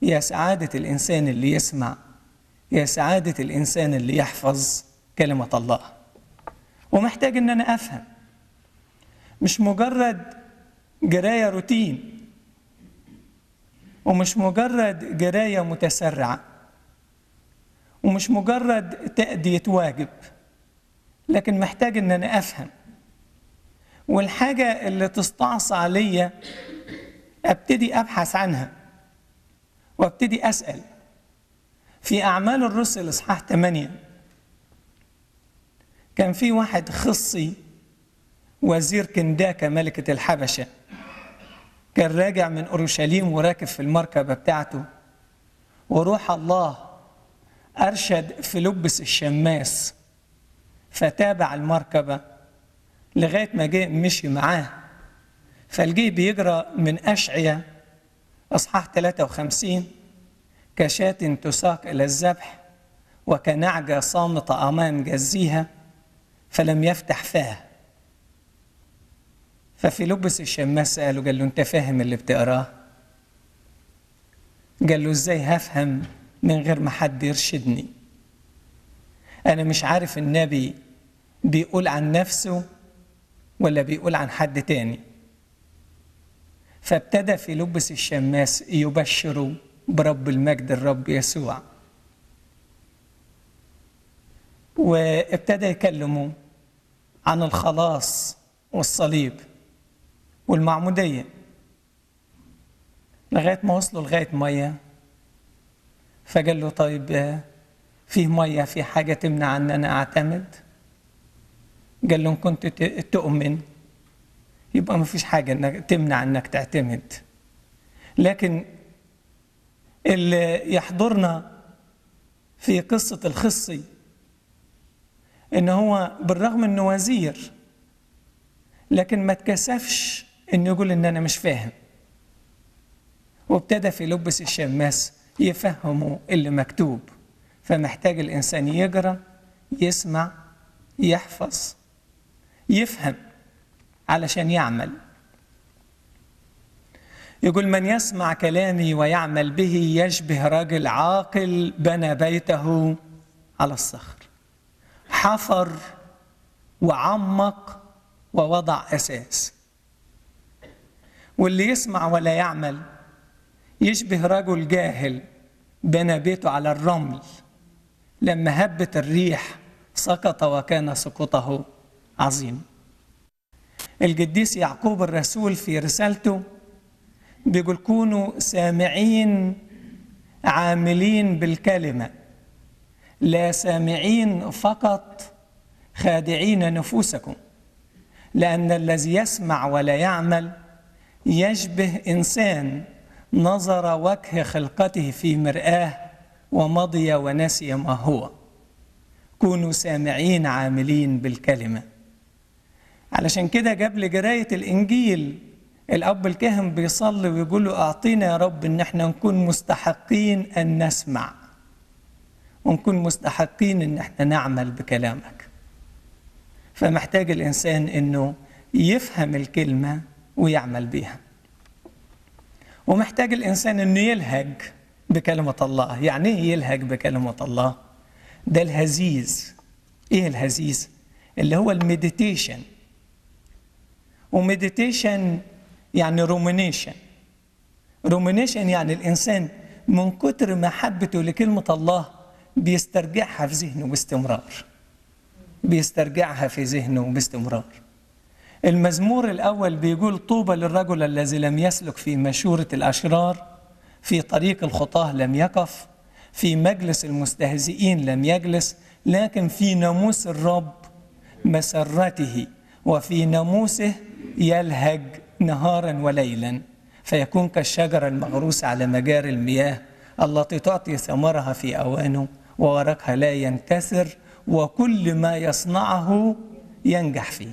يا سعادة الإنسان اللي يسمع يا سعادة الإنسان اللي يحفظ كلمة الله ومحتاج إن أنا أفهم مش مجرد جراية روتين ومش مجرد جراية متسرعة ومش مجرد تأدية واجب لكن محتاج إن أنا أفهم والحاجة اللي تستعصى عليا أبتدي أبحث عنها وابتدي أسأل في أعمال الرسل إصحاح 8 كان في واحد خصي وزير كنداكة ملكة الحبشة كان راجع من أورشليم وراكب في المركبة بتاعته وروح الله أرشد فيلبس الشماس فتابع المركبة لغاية ما جه مشي معاه فالجي بيجرى من أشعية أصحاح 53 كشاة تساق إلى الذبح وكنعجة صامتة أمام جزيها فلم يفتح فاه ففي لبس الشماس سأله قال له أنت فاهم اللي بتقراه؟ قال له إزاي هفهم من غير ما حد يرشدني؟ أنا مش عارف النبي بيقول عن نفسه ولا بيقول عن حد تاني فابتدى في لبس الشماس يبشر برب المجد الرب يسوع وابتدى يكلمه عن الخلاص والصليب والمعمودية لغاية ما وصلوا لغاية مية فقال له طيب فيه مية في حاجة تمنع أن أنا أعتمد قال له إن كنت تؤمن يبقى ما فيش حاجة إنك تمنع إنك تعتمد لكن اللي يحضرنا في قصة الخصي إن هو بالرغم إنه وزير لكن ما اتكسفش إنه يقول إن أنا مش فاهم وابتدى في لبس الشماس يفهموا اللي مكتوب فمحتاج الإنسان يقرأ يسمع يحفظ يفهم علشان يعمل يقول من يسمع كلامي ويعمل به يشبه رجل عاقل بنى بيته على الصخر حفر وعمق ووضع اساس واللي يسمع ولا يعمل يشبه رجل جاهل بنى بيته على الرمل لما هبت الريح سقط وكان سقوطه عظيم القديس يعقوب الرسول في رسالته بيقول كونوا سامعين عاملين بالكلمة لا سامعين فقط خادعين نفوسكم لأن الذي يسمع ولا يعمل يشبه إنسان نظر وجه خلقته في مرآة ومضي ونسي ما هو كونوا سامعين عاملين بالكلمه علشان كده قبل قراية الإنجيل الأب الكاهن بيصلي ويقول له أعطينا يا رب إن احنا نكون مستحقين أن نسمع ونكون مستحقين إن احنا نعمل بكلامك فمحتاج الإنسان إنه يفهم الكلمة ويعمل بيها ومحتاج الإنسان إنه يلهج بكلمة الله يعني إيه يلهج بكلمة الله ده الهزيز إيه الهزيز اللي هو المديتيشن ومديتيشن يعني رومينيشن رومينيشن يعني الانسان من كتر محبته لكلمه الله بيسترجعها في ذهنه باستمرار بيسترجعها في ذهنه باستمرار المزمور الاول بيقول طوبى للرجل الذي لم يسلك في مشوره الاشرار في طريق الخطاه لم يقف في مجلس المستهزئين لم يجلس لكن في ناموس الرب مسرته وفي ناموسه يلهج نهارا وليلا فيكون كالشجرة المغروسة على مجاري المياه التي تعطي ثمرها في أوانه وورقها لا ينكسر وكل ما يصنعه ينجح فيه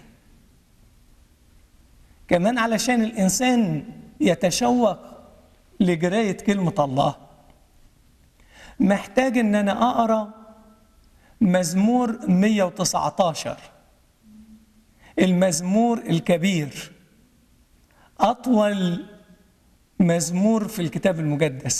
كمان علشان الإنسان يتشوق لقراية كلمة الله محتاج إن أنا أقرأ مزمور 119 المزمور الكبير أطول مزمور في الكتاب المقدس